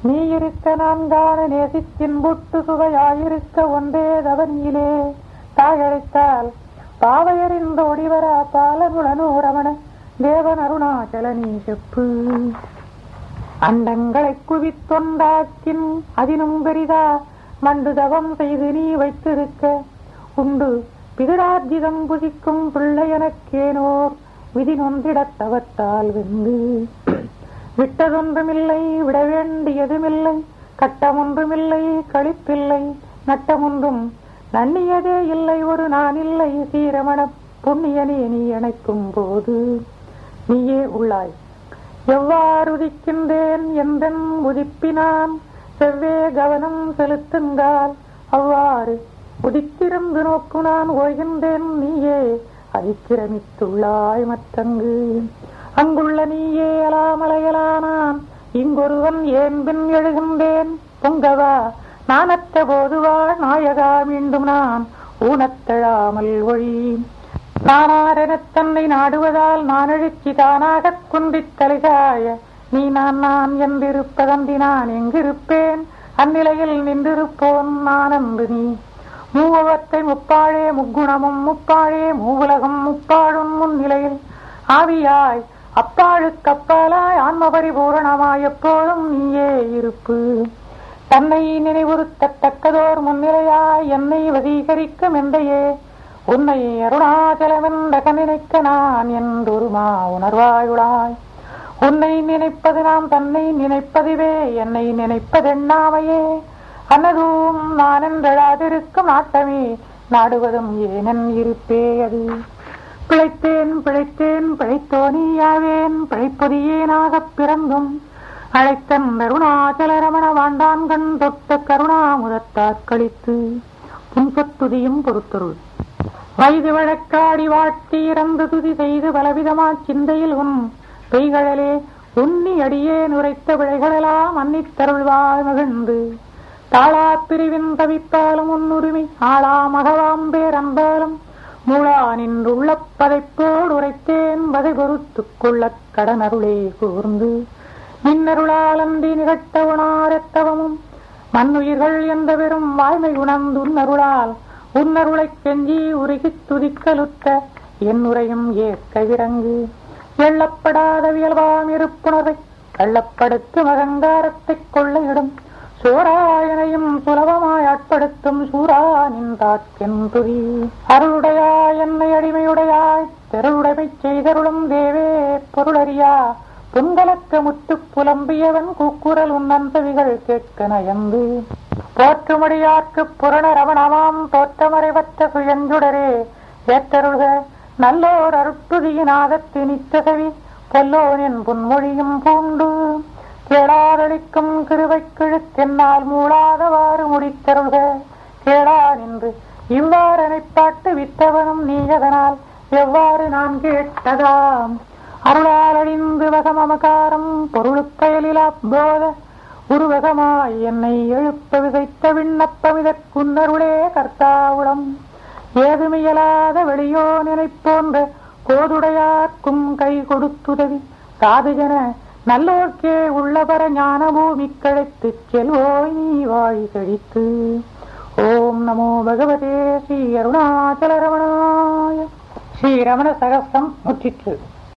நீ இருக்க நான் காண நேசித்தின் புட்டு சுவையாயிருக்க ஒன்றே தவனியிலே தாயழைத்தால் பாவையறிந்து ஒடிவர பாலகுணனோ ரமண தேவன் அருணாச்சல நீ செப்பு அண்டங்களை குவித்தொண்டாக்கின் அதினும் பெரிதா மண்டு தவம் செய்து நீ வைத்திருக்க உண்டு பிதிரார்ஜிதம் புசிக்கும் பிள்ளை எனக்கேனோர் விதி நொந்திடத் தவத்தால் வெந்து விட்டதொன்றுமில்லை விட வேண்டியதுமில்லை கட்டமொன்றுமில்லை களிப்பில்லை நட்டமொன்றும் நன்னியதே இல்லை ஒரு நான் இல்லை சீரமண புண்ணியனே நீ அணைக்கும் போது நீயே உள்ளாய் எவ்வாறு உதிக்கின்றேன் எந்தன் உதிப்பினான் செவ்வே கவனம் செலுத்துங்கால் அவ்வாறு உதித்திருந்து நோக்கு நான் ஓய்கின்றேன் நீயே அதிக்கிரமித்துள்ளாய் மற்றங்கு அங்குள்ள நீயே அலாமலையலானான் இங்கொருவன் ஏன் பின் எழுகின்றேன் பொங்கவா நானற்ற போதுவா நாயகா மீண்டும் நான் ஊனத்தழாமல் ஒழி நானாரெனத் தன்னை நாடுவதால் நான் எழுச்சி தானாகக் குன்றித் தலைகாய நீ நான் நான் என்றிருப்பதன்றி நான் எங்கிருப்பேன் அந்நிலையில் நின்றிருப்போன் நான் அன்று நீ மூவத்தை முப்பாழே முக்குணமும் முப்பாழே மூவுலகம் முப்பாழும் முன்னிலையில் ஆவியாய் அப்பாழுக்கு அப்பாலாய் ஆன்ம பரிபூரணமாய் எப்போதும் நீயே இருப்பு தன்னை நினைவுறுத்தத்தக்கதோர் முன்னிலையாய் என்னை வசீகரிக்கும் எந்தையே உன்னை அருணாச்சலமென்றக நினைக்க நான் என்றொருமா உணர்வாயுளாய் உன்னை நினைப்பது நாம் தன்னை நினைப்பதுவே என்னை நினைப்பதெண்ணாமையே அன்னதும் நான் என்றழாதிருக்கும் நாட்டமே நாடுவதும் ஏனன் இருப்பே அது பிழைத்தேன் பிழைத்தேன் பிழைத்தோனியாவேன் பிழைப்பொதியேனாகப் பிறந்தும் அழைத்தன் அருணாச்சல ரமண வாண்டான் கண் தொட்ட கருணாமுதத்தாற் கழித்து புன்பத்துதியும் பொறுத்தருள் வயது வழக்காடி வாட்டி இறந்து துதி செய்து பலவிதமாச் சிந்தையில் உன் பெய்கழலே உன்னி அடியே நுரைத்த விழைகளெல்லாம் அன்னித்தருள்வாய் மகிழ்ந்து தாளா பிரிவின் தவித்தாலும் உன்னுரிமை ஆளா மகவாம் பேரன்பாலும் மூளா நின்றுள்ள பதைப்போடு உரைத்தேன் வதை பொறுத்துக் கொள்ளக் கடனருளே கூர்ந்து நின்னருளாலன்றி நிகழ்த்த உணாரத்தவமும் மண்ணுயிர்கள் எந்த பெரும் வாய்மை உணர்ந்து உன்னருளால் உன்னருளைக் கெஞ்சி உருகித் துதிக்கலுத்த என் உரையும் ஏற்க விரங்கு எள்ளப்படாத வியல்பாம் இருப்புணர்வை கள்ளப்படுத்தும் அகங்காரத்தைக் கொள்ளையிடும் சோராயனையும் சுலபமாய் ஆட்படுத்தும் சூரா நின்றாட்கென்றுரி அருளுடையாய் என்னை அடிமையுடையாய் தெருளுடைமை செய்தருளும் தேவே பொருளறியா புண்கலக்க முத்துப் புலம்பியவன் கூக்குரல் உன்னன் செவிகள் கேட்க நயந்து போற்றுமடியார்க்குப் புரணரவணமாம் தோற்றமறைவற்ற சுயஞ்சுடரே ஏற்றருள்க நல்லோர் அருட்டுதியினாகத் திணித்தசவி பொல்லோனின் புன்மொழியும் பூண்டு கேளாதளிக்கும் கிருவைக் கிழுத்தென்னால் மூளாதவாறு முடித்தருள்க கேளா நின்று இவ்வாறனைப்பாட்டு வித்தவனும் நீயதனால் எவ்வாறு நான் கேட்டதாம் அருளால் அழிந்து வகமமகாரம் பொருளுக்கயலிலா போத உருவகமாய் என்னை எழுப்ப விதைத்த விண்ணப்பமிதற்குன்னருளே கர்த்தாவுளம் ஏதுமியலாத வெளியோ நினைப்போன்ற கோதுடையார்க்கும் கை கொடுத்துதவி சாதுஜன நல்லோர்க்கே உள்ளபர ஞான பூமி கழைத்துச் செல்வோய் நீ வாழி கழித்து ஓம் நமோ பகவதே ஸ்ரீ அருணாச்சல ரமணாய ஸ்ரீ ரமண சகஸ்ரம் முற்றிற்று